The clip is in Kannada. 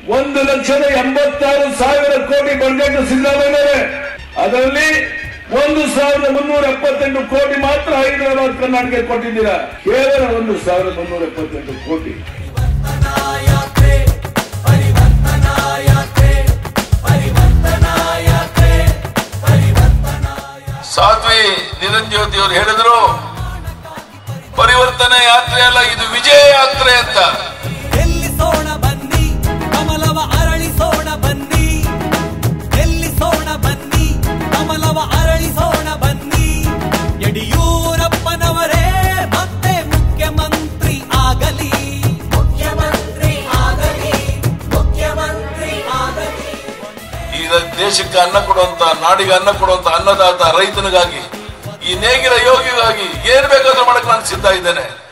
ಒಂದು ಲಕ್ಷದ ಎಂಬತ್ತಾರು ಸಾವಿರ ಕೋಟಿ ಬಜೆಟ್ ಸಿದ್ದರಾಮಯ್ಯ ಅದರಲ್ಲಿ ಒಂದು ಸಾವಿರದ ಮುನ್ನೂರ ಎಪ್ಪತ್ತೆಂಟು ಕೋಟಿ ಮಾತ್ರ ಹೈದರಾಬಾದ್ ಕರ್ನಾಟಕ ಕೊಟ್ಟಿದ್ದೀರಾ ಕೇವಲ ಒಂದು ಸಾವಿರದ ಮುನ್ನೂರ ಎಪ್ಪತ್ತೆಂಟು ಕೋಟಿ ಯಾತ್ರೆ ಪರಿವರ್ತನಾ ಯಾತ್ರೆ ಪರಿವರ್ತನಾ ಯಾತ್ರೆ ಪರಿವರ್ತನಾ ಸಾಧ್ವಿ ನಿರಂಜ್ಯೋತಿ ಅವರು ಹೇಳಿದ್ರು ಪರಿವರ್ತನೆ ಯಾತ್ರೆ ಅಲ್ಲ ಇದು ವಿಜಯ ಯಾತ್ರೆ ಅಂತ ಗೆಲ್ಲಿಸೋಣ ಬನ್ನಿ ಕಮಲವ ಅರಳಿಸೋಣ ಬನ್ನಿ ಗೆಲ್ಲಿಸೋಣ ಬನ್ನಿ ಕಮಲವ ಅರಳಿಸೋಣ ಬನ್ನಿ ಯಡಿಯೂರಪ್ಪನವರೇ ಮತ್ತೆ ಮುಖ್ಯಮಂತ್ರಿ ಆಗಲಿ ಮುಖ್ಯಮಂತ್ರಿ ಆಗಲಿ ಮುಖ್ಯಮಂತ್ರಿ ಆಗಲಿ ಈ ದೇಶಕ್ಕೆ ಅನ್ನ ಕೊಡುವಂತ ನಾಡಿಗೆ ಅನ್ನ ಕೊಡುವಂತ ಅನ್ನದಾತ ರೈತನಿಗಾಗಿ ಈ ನೇಗಿಲ ಯೋಗಿಗಾಗಿ ಏನ್ ಬೇಕಾದ್ರೂ ಮಾಡಕ್ ನಾನು ಸಿದ್ಧ ಇದ್ದೇನೆ